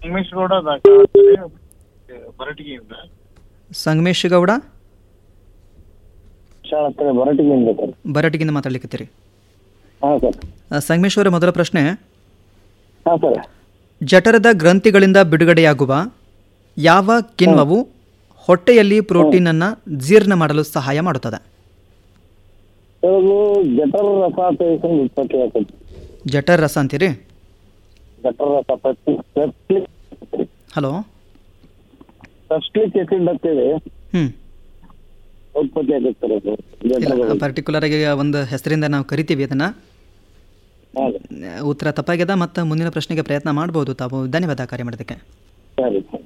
ಉಮೇಶ್ ಗೌಡ ದಾಖಲಾಗ್ತದೆ ಬರಟಿಗೆಯಿಂದ ಸಂಗಮೇಶ್ ಗೌಡ ಶಾಳತ್ತರೆ ಬರಟಿಗೆಯಿಂದ ಸರ್ ಬರಟಿಗಿಂದ ಮಾತಾಡ್ಲಿಕ್ಕತ್ತೀರಿ ಹಾಂ ಸರ್ ಆ, ಸಂಗಮೇಶ್ ಅವರ ಮೊದಲ ಪ್ರಶ್ನೆ ಹಾಂ ಸರ್ ಜಠರದ ಗ್ರಂಥಿಗಳಿಂದ ಬಿಡುಗಡೆಯಾಗುವ ಯಾವ ಕಿಣ್ವವು ಹೊಟ್ಟೆಯಲ್ಲಿ ಪ್ರೋಟೀನನ್ನು ಜೀರ್ಣ ಮಾಡಲು ಸಹಾಯ ಮಾಡುತ್ತದೆ ಅದು ಜಠರ ರಸ ತೆಗೆಸ್ಕೊಂಡು ಉತ್ಪತ್ತಿ ಆಗ್ತದೆ ಜಠರ ರಸ ಅಂತೀರಿ ಜಠರ ರಸ ಪೆಪ್ಟಿಕ್ ಹಲೋ ಸಬ್ಸ್ಟಿಕ್ ಆಸಿಡ್ ಅಂತೇಳಿ ಹ್ಞೂ ಉತ್ಪತ್ತಿ ಆಗುತ್ತೆ ಸರ್ ಅದು ಇಲ್ಲ ಜಠರದಲ್ಲಿ ಪರ್ಟಿಕ್ಯುಲರ್ ಆಗಿ ಒಂದು ಹೆಸರಿಂದ ನಾವು ಕರಿತೀವಿ ಅದನ್ನು ಹಾಂ ರೀ ಉತ್ತರ ತಪ್ಪಾಗ್ಯದ ಮತ್ತು ಮುಂದಿನ ಪ್ರಶ್ನೆಗೆ ಪ್ರಯತ್ನ ಮಾಡ್ಬೋದು ತಾವು ಧನ್ಯವಾದ ಕಾರ್ಯ ಮಾಡೋದಕ್ಕೆ ಸರಿ ಸರ್